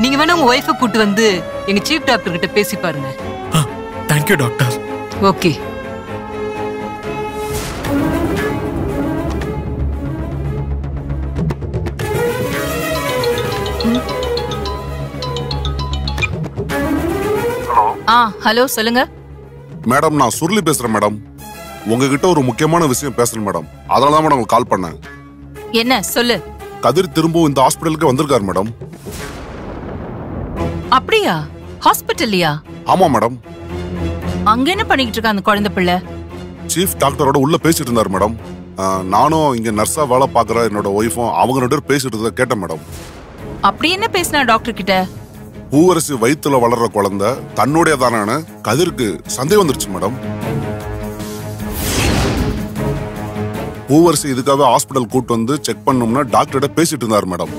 நீங்க வேணா உங்க ஒய்ஃபை கூட்டு வந்து எங்க சீஃப் டாக்டர் கிட்ட பேசி பாருங்க தேங்க்யூ டாக்டர் ஓகே ஆ ஹலோ சொல்லுங்க மேடம் நான் சுருளி பேசுறேன் மேடம் உங்ககிட்ட ஒரு முக்கியமான விஷயம் பேசணும் மேடம் அதனால தான் மேடம் உங்களுக்கு கால் பண்ணேன் என்ன சொல்லு கதிர் திரும்பவும் இந்த ஹாஸ்பிட்டலுக்கு வந்திருக்காரு மேடம் அப்படியா ஹாஸ்பிட்டல்லையா ஆமா மேடம் அங்க என்ன பண்ணிக்கிட்டு இருக்கா அந்த குழந்தை பிள்ளை சீஃப் டாக்டரோட உள்ள பேசிட்டு இருந்தார் மேடம் ஆஹ், நானும் இங்க நர்ஸா வேலை பார்க்குற என்னோட ஒய்ஃபும் அவங்க ரெண்டு பேரும் பேசிட்டு இருந்ததை கேட்டேன் மேடம் அப்படி என்ன பேசினா டாக்டர் கிட்ட பூவரசி வயித்துல வளர்ற குழந்தை தன்னுடைய தானே கதிருக்கு சந்தேகம் வந்துருச்சு மேடம் பூவரசி இதுக்காக ஹாஸ்பிட்டல் கூட்டு வந்து செக் பண்ணோம்னா டாக்டர்கிட்ட பேசிட்டு இருந்தார் மேடம்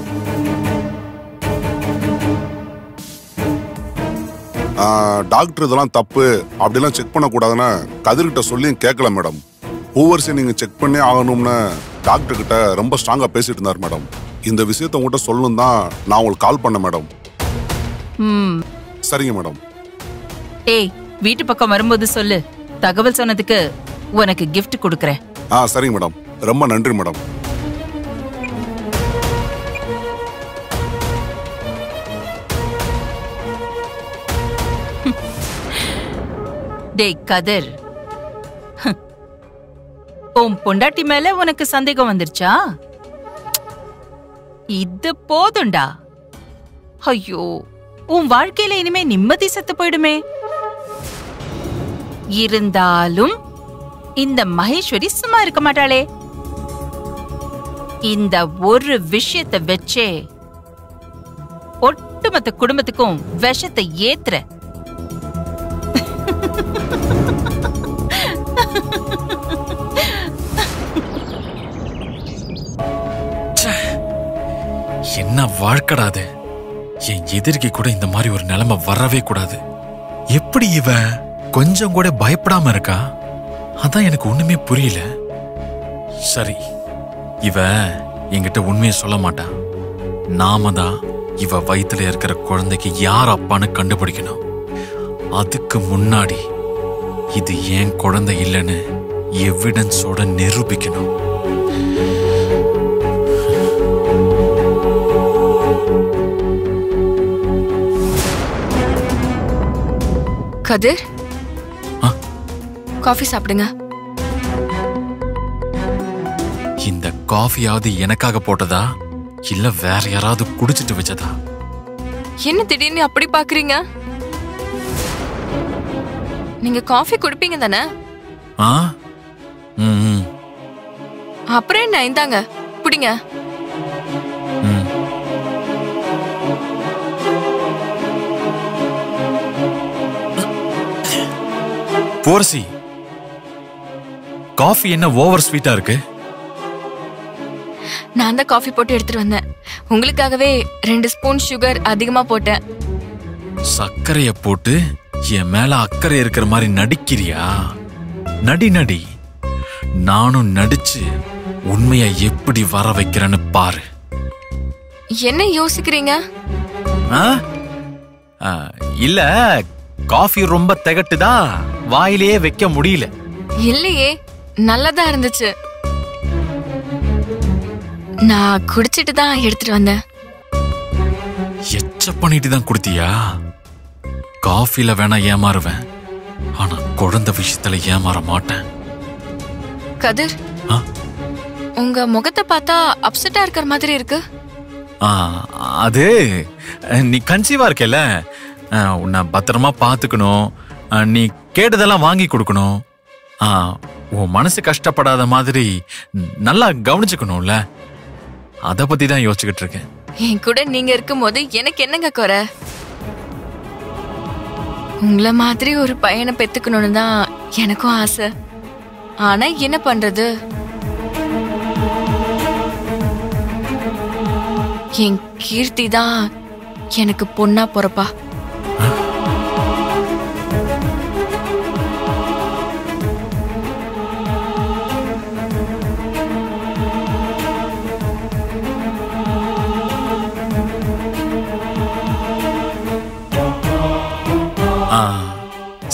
ஆஹ், டாக்டர் இதெல்லாம் தப்பு அப்படிலாம் செக் பண்ணக்கூடாதுன்னு கதிர்கிட்ட சொல்லியும் கேட்கல மேடம் பூவரசி நீங்க செக் பண்ணி ஆகணும்னு டாக்டர் கிட்ட ரொம்ப ஸ்ட்ராங்கா பேசிட்டு இருந்தார் மேடம் இந்த விஷயத்த உங்ககிட்ட சொல்லணும் தான் நான் உங்களுக்கு கால் பண்ணேன் மேடம் ம் சரிங்க மேடம் ஏய் வீட்டு பக்கம் வரும்போது சொல்லு தகவல் சொன்னதுக்கு உனக்கு gift கொடுக்கறேன் ஆ சரிங்க மேடம் ரொம்ப நன்றி மேடம் டேய் கதிர் ஹம். உன் பொண்டாட்டி மேல உனக்கு சந்தேகம் வந்துருச்சா இது போதும்டா ஐயோ உன் வாழ்க்கையில இனிமே நிம்மதி செத்து போயிடுமே இருந்தாலும் இந்த மகேஸ்வரி சும்மா இருக்க மாட்டாளே இந்த ஒரு விஷயத்தை வச்சே ஒட்டுமொத்த குடும்பத்துக்கும் விஷத்தை ஏத்துற என்ன வாழ்க்கடா அது என் எதிரிக்கு கூட இந்த மாதிரி ஒரு நிலைமை வரவே கூடாது எப்படி இவ கொஞ்சம் கூட பயப்படாம இருக்கா அதான் எனக்கு ஒண்ணுமே புரியல சரி இவ என்கிட்ட உண்மையை சொல்ல மாட்டா நாம தான் இவ வயித்துல இருக்கிற குழந்தைக்கு யார் அப்பான்னு கண்டுபிடிக்கணும் அதுக்கு முன்னாடி இது ஏன் குழந்தை இல்லைன்னு எவிடன்ஸோட நிரூபிக்கணும் கதிர் ஆ? காஃபி சாப்பிடுங்க இந்த காஃபியாவது எனக்காக போட்டதா இல்ல வேற யாராவது குடிச்சிட்டு வச்சதா என்ன திடீர்னு அப்படி பாக்குறீங்க நீங்க காஃபி குடிப்பீங்க தானே ஆ ம், ம், அப்புறம் என்ன இந்தாங்க குடிங்க ம். போர்சி காஃபி என்ன ஓவர் ஸ்வீட்டா இருக்கு நான் தான் காஃபி போட்டு எடுத்துட்டு வந்தேன் உங்களுக்காகவே ரெண்டு ஸ்பூன் சுகர் அதிகமா போட்டேன் சர்க்கரைய போட்டு என் மேல அக்கறை இருக்கிற மாதிரி நடிக்கிறியா நடி நடி நானும் நடிச்சு உண்மையை எப்படி வர வைக்கிறேன்னு பாரு என்ன யோசிக்கிறீங்க ஆ? ஆ, இல்ல காஃபி ரொம்ப திகட்டுதா வாயிலேயே வைக்க முடியல இல்லையே நல்லதா இருந்துச்சு நான் குடிச்சிட்டு தான் எடுத்துட்டு வந்தேன் எச்ச பண்ணிட்டு தான் கொடுத்தியா காஃபில வேணா ஏமாறுவேன் ஆனா குழந்தை விஷயத்துல ஏமாற மாட்டேன் கதிர் ஆ? உங்க முகத்தை பார்த்தா அப்செட்டா இருக்கிற மாதிரி இருக்கு ஆ, அது நீ கன்சீவா இருக்கல உன்னை பத்திரமா பார்த்துக்கணும் ஆ, நீ கேட்டதெல்லாம் வாங்கி கொடுக்கணும் ஆ, உன் மனசு கஷ்டப்படாத மாதிரி நல்லா கவனிச்சுக்கணும்ல அத பத்தி தான் யோசிச்சுக்கிட்டு இருக்கேன் என் கூட நீங்க இருக்கும்போது எனக்கு என்னங்க குறை உங்கள மாதிரி ஒரு பையனை பெத்துக்கணும்னு தான் எனக்கும் ஆசை ஆனா என்ன பண்றது என் கீர்த்தி தான் எனக்கு பொண்ணா பொறப்பா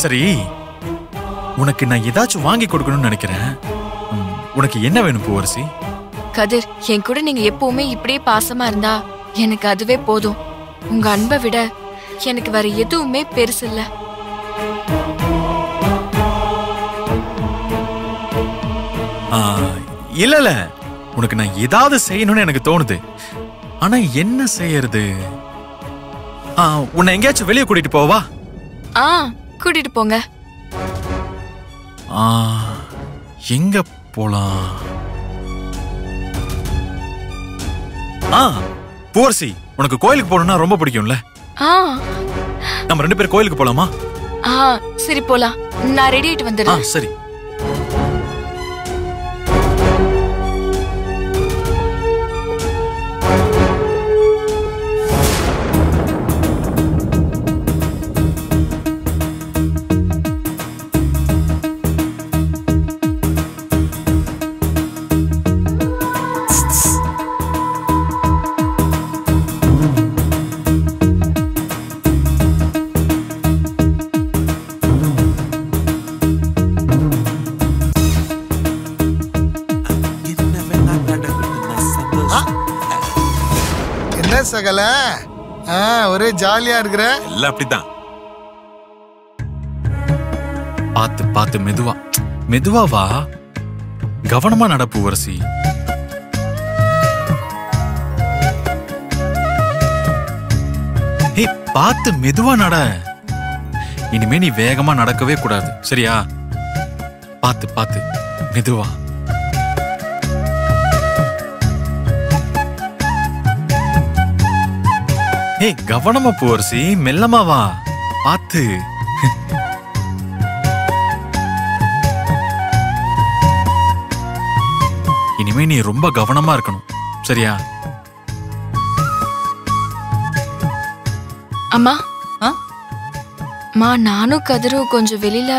சரி உனக்கு நான் ஏதாச்சும் வாங்கி கொடுக்கணும்னு நினைக்கிறேன் ம், உனக்கு என்ன வேணும் பூவரசி கதிர் என் கூட நீங்க எப்பவுமே இப்படியே பாசமா இருந்தா எனக்கு அதுவே போதும் உங்க அன்பை விட எனக்கு வேற எதுவுமே பெருசு இல்ல ஆ, இல்ல இல்ல உனக்கு நான் ஏதாவது செய்யணும்னு எனக்கு தோணுது ஆனா என்ன செய்யறது ஆ, உன்னை எங்கேயாச்சும் வெளியே கூட்டிட்டு போவா ஆ கூட்டிட்டு போங்க ஆ, எங்க போலாம் ஆ பூவரசி உனக்கு கோயிலுக்கு போகணும்னா ரொம்ப பிடிக்கும்ல ஆ நம்ம ரெண்டு பேரும் கோயிலுக்கு போலாமா ஆ சரி போலாம் நான் ரெடி ஆயிட்டு ஆ வந்துடுறேன் சரி என்ன சகல ஆ ஒரே ஜாலியா இருக்கிற எல்லாம் அப்படித்தான் பார்த்து பார்த்து மெதுவா மெதுவா வா கவனமா நட பூவரசி ஏய் பார்த்து மெதுவா நட இனிமே நீ வேகமா நடக்கவே கூடாது சரியா பார்த்து பார்த்து மெதுவா ஏய் கவனமா பூவரசி மெல்லமா வா பார்த்து இனிமே நீ ரொம்ப கவனமா இருக்கணும் சரியா அம்மா ஆ? மா நானும் கதிரும் கொஞ்சம் வெளியில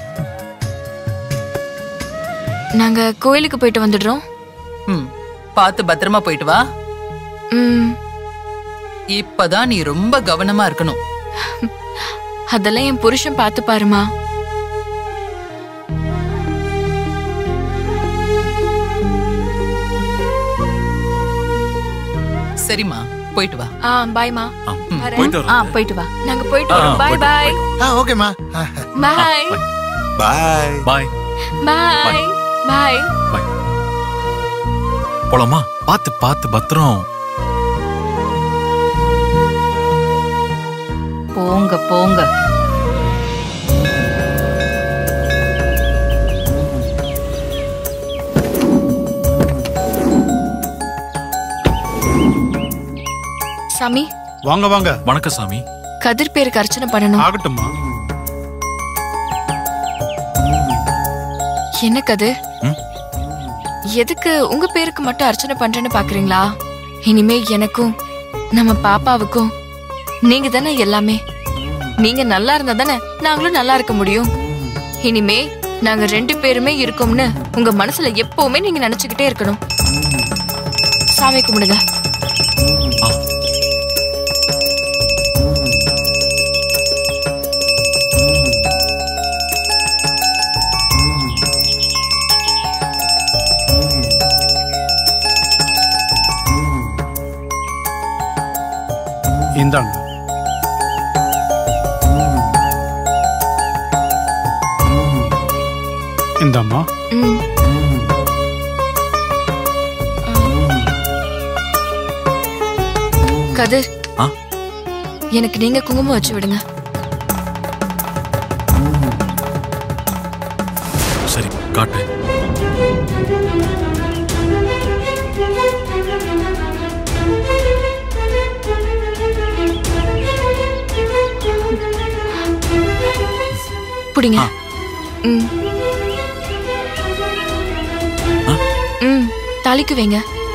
நாங்க கோயிலுக்கு போயிட்டு வந்துடுறோம் ம் பார்த்து பத்திரமா போயிட்டு வா ம் இப்பதான் நீ ரொம்ப கவனமா இருக்கணும் அதெல்லாம் என் புருஷன் பார்த்து பாருமா சரிம்மா போயிட்டு வா ஆ பாய்மா ஆ, வரேன். போயிட்டு ஆ வரோம் போயிட்டு வா நாங்க போயிட்டு ஆ, வரோம் பாய் போயிட்டு பாய் ஆ ஓகேம்மா ஆ, பாய் பாய் பாய் பாய் பாய் பாய் போலாமா பார்த்து பார்த்து பத்திரம் போங்க போங்க சாமி வாங்க வாங்க வணக்கம் சாமி கதிர் பேருக்கு அர்ச்சனை பண்ணணும் ஆகட்டும்மா என்ன கதிர் ம்? எதுக்கு உங்க பேருக்கு மட்டும் அர்ச்சனை பண்றேன்னு பாக்குறீங்களா இனிமே எனக்கும் நம்ம பாப்பாவுக்கும் நீங்க தானே எல்லாமே நீங்க நல்லா இருந்தா தானே நாங்களும் நல்லா இருக்க முடியும் இனிமே நாங்க ரெண்டு பேருமே இருக்கோம்னு உங்க மனசுல எப்பவுமே நீங்க நினைச்சுக்கிட்டே இருக்கணும் சாமி கும்பிடுங்க ஆ. இந்தாங்க இந்தாம்மா ம். கதிர் ஆ? எனக்கு நீங்க குங்குமம் வச்சு விடுங்க சரி காட்டு பிடிங்க ஆ. ம் ஆ? ம் தாளிக்கு வைங்க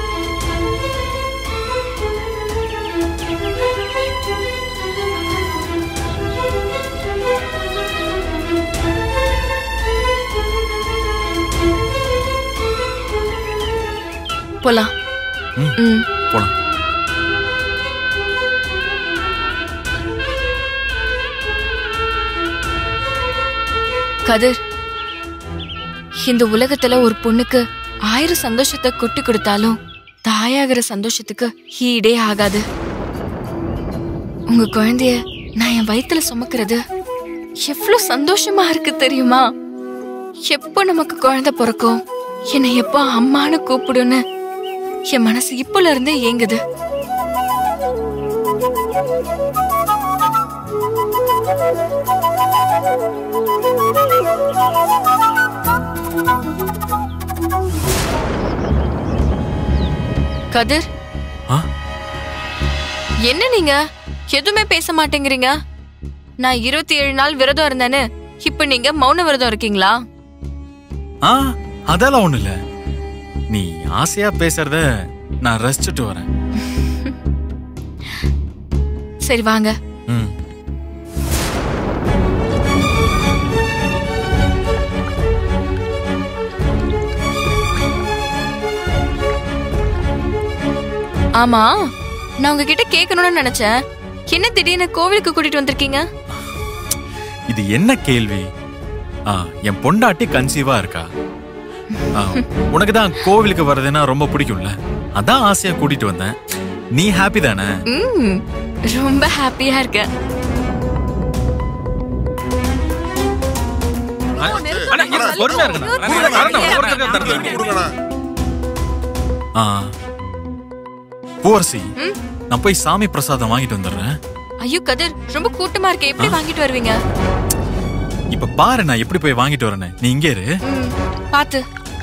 போலாம் ம். ம் போலாம் கதிர் இந்த உலகத்துல ஒரு பொண்ணுக்கு ஆயிரம் சந்தோஷத்தை கொட்டி கொடுத்தாலும் தாயாகிற சந்தோஷத்துக்கு ஈடே ஆகாது உங்க குழந்தைய நான் என் வயித்துல சுமக்கிறது எவ்வளவு சந்தோஷமா இருக்கு தெரியுமா எப்போ நமக்கு குழந்தை பிறக்கும் என்னை எப்போ அம்மான்னு கூப்பிடுன்னு என் மனசு இப்போல இருந்தே ஏங்குது கதிர் ஆ? என்ன நீங்க எதுவுமே பேச மாட்டேங்கிறீங்க நான் இருபத்தி ஏழு நாள் விரதம் இருந்தேன்னு இப்ப நீங்க மௌன விரதம் இருக்கீங்களா ஆ அதெல்லாம் ஒண்ணு இல்ல நீ ஆசையா பேசுறத நான் ரசிச்சுட்டு வரேன் சரி வாங்க ம் ஆமா நான் உங்ககிட்ட கேட்கணும்னு நினைச்சேன் என்ன திடீர்னு கோவிலுக்கு கூட்டிட்டு வந்திருக்கீங்க இது என்ன கேள்வி ஆ என் பொண்டாட்டி கன்சீவா இருக்கா ஆ, உனக்கு தான் கோவிலுக்கு வர்றதுன்னா ரொம்ப பிடிக்கும்ல அதான் ஆசையா கூட்டிட்டு வந்தேன் நீ ஹாப்பி தானே ம் ரொம்ப ஹாப்பியா இருக்கேன் பொறுமையா இருக்கணும் கொடுங்கண்ணா ஆ பூவரசி நான் போய் சாமி பிரசாதம் வாங்கிட்டு வந்துடுறேன் ஐயோ கதிர் ரொம்ப கூட்டமா இருக்கே எப்படி வாங்கிட்டு வருவீங்க இப்ப பாரு நான் எப்படி போய் வாங்கிட்டு வரேன்னு நீ இங்கே இரு ம், பாத்து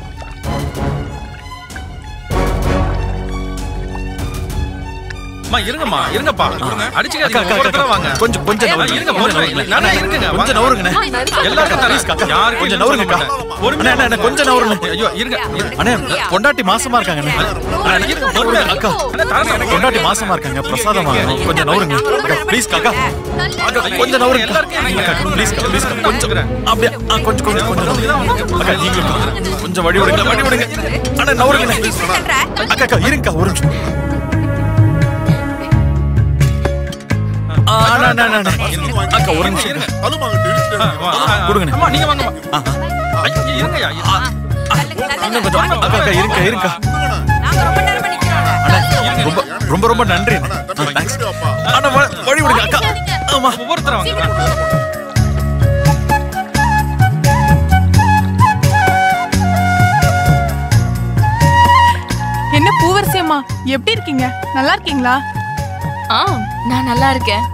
அம்மா இருங்கம்மா இருங்கப்பா அக்கா, அடிச்சுக்காதீங்க அக்கா, ஒவ்வொருத்தரா அக்கா, வாங்க கொஞ்சம் கொஞ்சம் ஐயா, நவருங்க, இருங்க, கொஞ்சம் போதும். நவருங்க. நானே இருக்குங்க, கொஞ்சம் வாங்க. நவருங்கண்ணே. எல்லாருக்கும் தரேன். Please, அக்கா. யாருக்கும் கொஞ்சம் எதுவும் நவருங்கக்கா. சொல்ல மாட்டேன். அண்ணே, பொறுமையா அண்ணே, அண்ணே, கொஞ்சம் நவருங்க. ஐயோ இருங்க இருங்க. அண்ணே பொண்டாட்டி மாசமா இருக்காங்க அண்ணே. அண்ணே, இருங்க, பொறுமையா, அக்கா அண்ணே, தரேன், எனக்கு பொண்டாட்டி மாசமா இருக்காங்க பிரசாதம் வாங்கணும் கொஞ்சம் நவருங்க அக்கா ப்ளீஸ் அக்கா அக்கா, கொஞ்சம் நவருங்க அக்கா ப்ளீஸ் ப்ளீஸ் கொஞ்சம் அப்படியே ஆ, கொஞ்சம் கொஞ்சம் கொஞ்சம் நவருங்க. அக்கா நீங்களும் கொஞ்சம் வழி விடுங்க வழி விடுங்க அண்ணா நவருங்க அக்கா அக்கா இருங்கக்கா ஒரு நிமிஷம் ஆ, அண்ணா, அண்ணா, அண்ணா, அண்ணா. அக்கா ஒரு நிமிஷம் இருங்க. ஆ, வா, ஆ, கொடுங்கண்ணே. அம்மா நீங்க வாங்கம்மா ஆ, ஆ. ஐயோ, இருங்கய்யா இன்னும் கொஞ்சம் அக்கா அக்கா இருங்க இருங்க அண்ணா ரொம்ப ரொம்ப ரொம்ப நன்றி அண்ணா. ஆ, thanks. அண்ணா வ- வழி விடுங்க அக்கா ஆமா ஒவ்வொருத்தரா வாங்க என்ன பூவரசி அம்மா எப்படி இருக்கீங்க நல்லா இருக்கீங்களா ஆ நான் நல்லா இருக்கேன்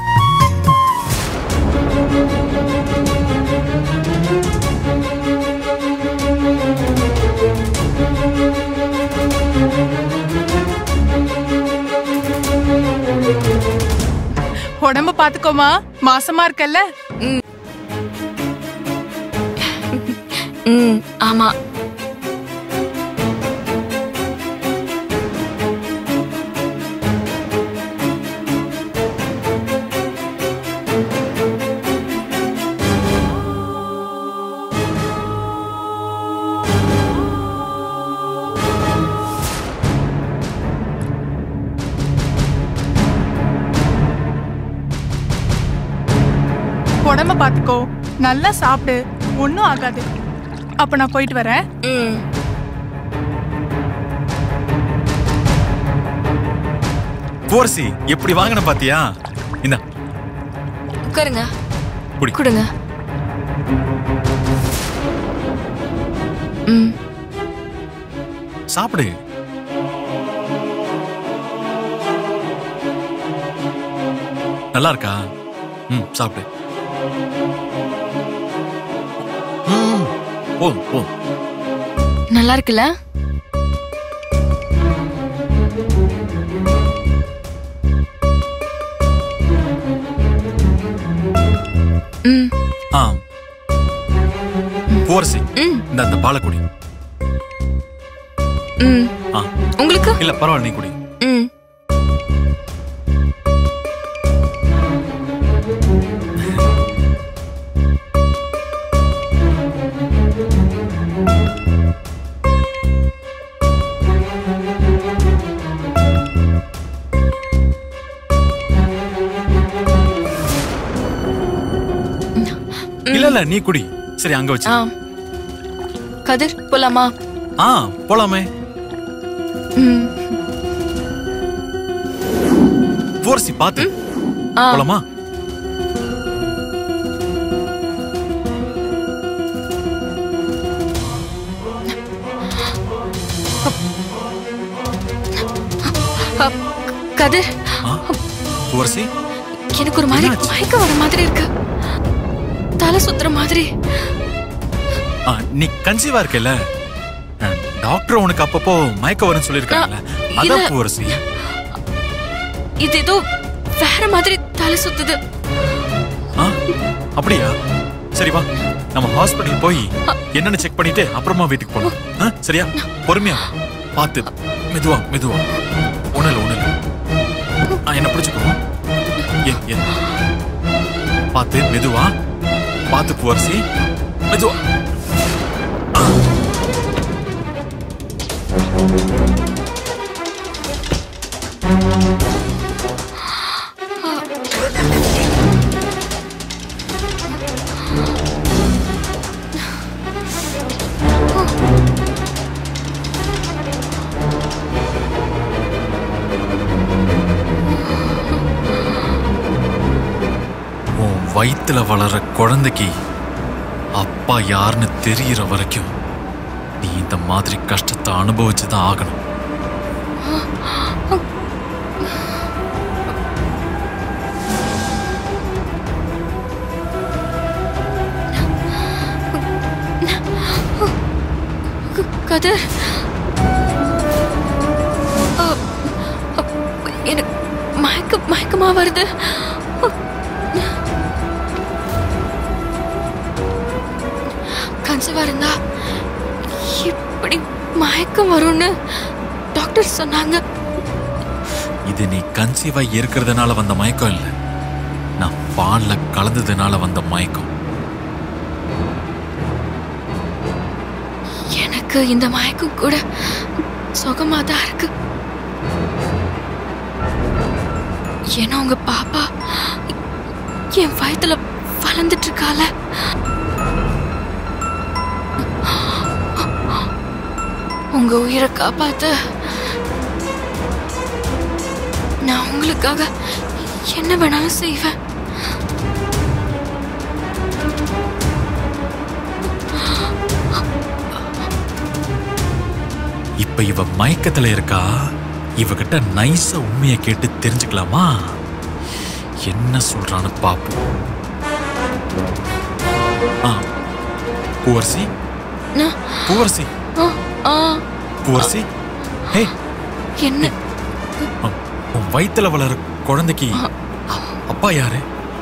உடம்ப பாத்துக்கோமா மாசமா இருக்கல்ல ம் ஆமா உடம்ப பாத்துக்கோ நல்லா சாப்பிடு ஒன்னும் ஆகாது அப்ப நான் போயிட்டு வரேன் ம் போர்சி எப்படி வாங்கின பாத்தியா இந்த உட்காருங்க குடி. கொடுங்க ம் சாப்பிடு நல்லா இருக்கா ம் சாப்பிடு ம், போதும் போதும் நல்லா இருக்குல்ல ம் ஆ போர்சி ம் இந்த அந்த பாலை குடி ம் ஆ உங்களுக்கு இல்ல பரவாயில்ல நீ குடி ம் இல்ல இல்ல நீ குடி சரி அங்க வச்சு ஆ கதிர் போலாமா ஆ போலாமே ம் போர்சி பாத்து ஆ போலாமா அ, கதிர் ஆ போர்சி எனக்கு ஒரு மாதிரி என்னாச்சு? மயக்கம் வர மாதிரி இருக்கு தலை சுத்துற மாதிரி ஆ, நீ கன்சீவா இருக்கல டாக்டர் உனக்கு அப்பப்போ மயக்க வரும்னு சொல்லிருக்காங்கல்ல இல்ல. அதான் போர்சி இது ஏதோ வேற மாதிரி தலை சுத்துது ஆ அப்படியா சரி வா நம்ம ஹாஸ்பிடல் போய் என்னன்னு செக் பண்ணிட்டு அப்புறமா வீட்டுக்கு போலாம் ஆ, சரியா பொறுமையா வா. பார்த்து மெதுவா மெதுவா ஒண்ணுல ஒண்ணுல ஆ, என்ன பிடிச்சுக்கோ ஏ ஏ பார்த்து மெதுவா பார்த்து போர்சி மெதுவா ஆ. உன் வயித்துல வளர குழந்தைக்கு அப்பா யாருன்னு தெரியற வரைக்கும் நீ இந்த மாதிரி கஷ்டத்தை அனுபவிச்சுதான் ஆகணும் க- கதிர் அ, அ, எனக்கு மயக்க மயக்கமா வருது கன்சீவா இருந்தா இப்படி மயக்கம் வரும்னு டாக்டர் சொன்னாங்க இது நீ கன்சீவா இருக்கிறதுனால வந்த மயக்கம் இல்ல நான் பால்ல கலந்ததுனால வந்த மயக்கம் எனக்கு இந்த மயக்கம் கூட சுகமா தான் இருக்கு ஏன்னா உங்க பாப்பா என் வயத்துல வளர்ந்துட்டு இருக்கால உங்க உயிரை காப்பாத்த நான் உங்களுக்காக என்ன வேணாலும் செய்வேன் இப்ப இவ மயக்கத்துல இருக்கா இவகிட்ட நைஸா உண்மையை கேட்டு தெரிஞ்சுக்கலாமா என்ன சொல்றான்னு பாப்போம் ஆ பூவரசி நான் பூவரசி ஆ, ஆ, பூவரசி ஹே என்ன உன் உன் வயித்துல வளர குழந்தைக்கு அப்பா யாரு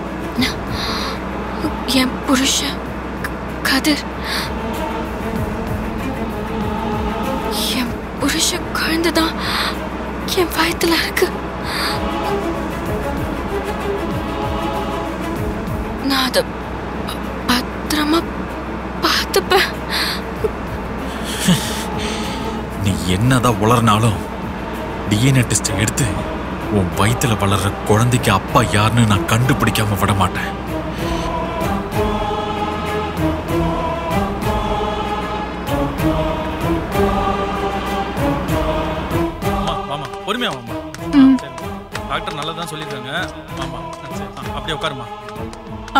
என் புருஷன் க- கதிர் என் புருஷன் குழந்தைதான் என் வயத்துல இருக்கு நான் அத ப- பத்திரமா பார்த்துப்பேன் நீ என்னதான் உளறினாலும் டிஎன்ஏ டெஸ்ட் எடுத்து உன் வயித்துல வளர்ற குழந்தைக்கு அப்பா யாருன்னு நான் கண்டுபிடிக்காம விட மாட்டேன் ஆமா வாமா பொறுமையா வாமா சரி டாக்டர் நல்லா தான் சொல்லியிருக்காங்க ஆமா சரி ஆ, அப்படியே உட்காருமா ஆ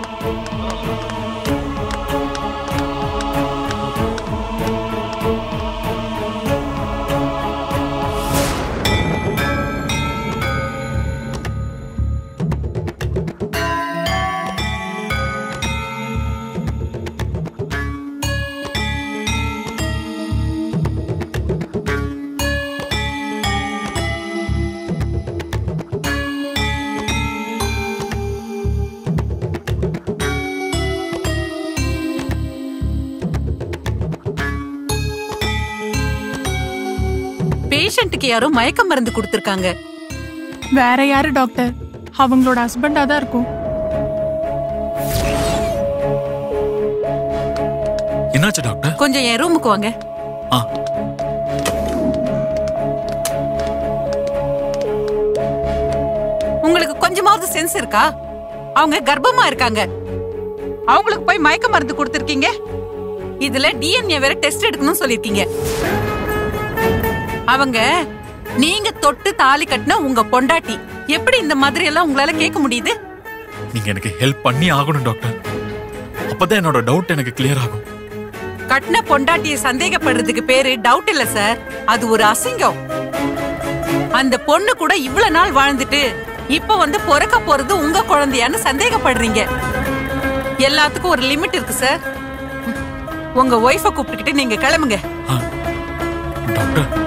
பேஷண்ட்டுக்கு யாரோ மயக்க மருந்து கொடுத்திருக்காங்க வேற யாரு டாக்டர் அவங்களோட ஹஸ்பண்டா தான் இருக்கும் என்னாச்சு டாக்டர் கொஞ்சம் என் ரூமுக்கு வாங்க ஆ உங்களுக்கு கொஞ்சமாவது சென்ஸ் இருக்கா அவங்க கர்ப்பமா இருக்காங்க அவங்களுக்கு போய் மயக்க மருந்து கொடுத்துருக்கீங்க இதுல டிஎன்ஏ வேற டெஸ்ட் எடுக்கணும்னு சொல்லிருக்கீங்க அவங்க நீங்க தொட்டு தாலி கட்டின உங்க பொண்டாட்டி எப்படி இந்த மாதிரி எல்லாம் உங்களால கேட்க முடியுது நீங்க எனக்கு ஹெல்ப் பண்ணி ஆகணும் டாக்டர் அப்பதான் என்னோட டவுட் எனக்கு கிளியர் ஆகும் கட்டின பொண்டாட்டிய சந்தேகப்படுறதுக்கு பேரு டவுட் இல்ல சார் அது ஒரு அசிங்கம் அந்த பொண்ணு கூட இவ்வளவு நாள் வாழ்ந்துட்டு இப்ப வந்து பிறக்க போறது உங்க குழந்தையான்னு சந்தேகப்படுறீங்க எல்லாத்துக்கும் ஒரு லிமிட் இருக்கு சார் உங்க ஒய்ஃப கூப்பிட்டுக்கிட்டு நீங்க கிளம்புங்க டாக்டர்